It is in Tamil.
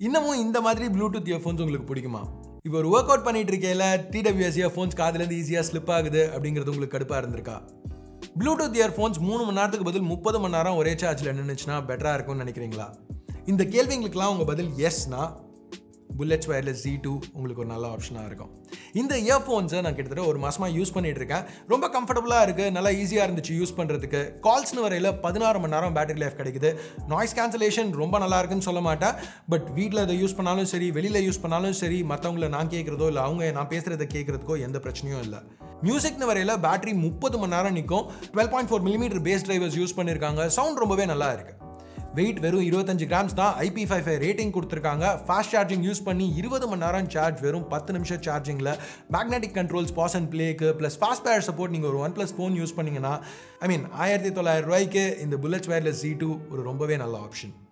இன்னமும் இந்த மாதிரி ப்ளூடூத் இயர்ஃபோன்ஸ் உங்களுக்கு பிடிக்குமா இப்போ ஒரு ஒர்க் அவுட் பண்ணிட்டு இருக்கையில டிடபிள்யூஎஸ் இயர்ஃபோன்ஸ் காதுலேருந்து ஈஸியாக ஸ்லிப் ஆகுது அப்படிங்கிறது உங்களுக்கு கடுப்பாக இருந்திருக்கா ப்ளூடூத் இயர்ஃபோன்ஸ் மூணு மணி நேரத்துக்கு பதில் முப்பது மணி நேரம் ஒரே சார்ஜில் நின்றுச்சுன்னா பெட்டராக இருக்கும்னு நினைக்கிறீங்களா இந்த கேள்விங்களுக்கெல்லாம் உங்கள் பதில் எஸ்னா புல்லட்ஸ் வயர்லெஸ் ஜி டூ உங்களுக்கு ஒரு நல்ல ஆப்ஷனாக இருக்கும் இந்த இயர்ஃபோன்ஸை நான் கிட்டத்தட்ட ஒரு மாதமாக யூஸ் பண்ணிட்டு இருக்கேன் ரொம்ப கம்ஃபர்டபுளாக இருக்குது நல்லா ஈஸியாக இருந்துச்சு யூஸ் பண்ணுறதுக்கு கால்ஸ்னு வரையில் பதினாறு மணி நேரம் பேட்டரி லைஃப் கிடைக்குது நாய்ஸ் கேன்சலேஷன் ரொம்ப நல்லா இருக்குன்னு சொல்ல மாட்டேன் பட் வீட்டில் அதை யூஸ் பண்ணாலும் சரி வெளியில் யூஸ் பண்ணாலும் சரி மற்றவங்கள நான் கேட்குறதோ இல்லை அவங்க நான் பேசுகிறத கேட்குறதுக்கோ எந்த பிரச்சனையும் இல்லை மியூசிக்னு வரையில் பேட்டரி முப்பது மணி நேரம் நிற்கும் twelve point four millimetre bass drivers use பண்ணியிருக்காங்க சவுண்ட் ரொம்பவே நல்லா இருக்குது வெயிட் வெறும் இருபத்தஞ்சு கிராம்ஸ் தான் ஐபி ஃபைவ் ஃபைவ் ரேட்டிங் கொடுத்துருக்காங்க ஃபாஸ்ட் சார்ஜிங் யூஸ் பண்ணி இருபது மணி நேரம் சார்ஜ் வெறும் பத்து நிமிஷம் சார்ஜிங்கில் மேக்னெட்டிக் கண்ட்ரோல்ஸ் பாஸ் அண்ட் பிளேக்கு ப்ளஸ் ஃபாஸ்ட் பேர் சப்போர்ட் நீங்கள் ஒரு ஒன் ப்ளஸ் ஃபோன் யூஸ் பண்ணீங்கன்னா ஐ மீன் ஆயிரத்தி தொள்ளாயிரம் ரூபாய்க்கு இந்த புல்லட்ஸ் வயர்லெஸ் ஜி டூ ஒரு ரொம்பவே நல்ல ஆப்ஷன்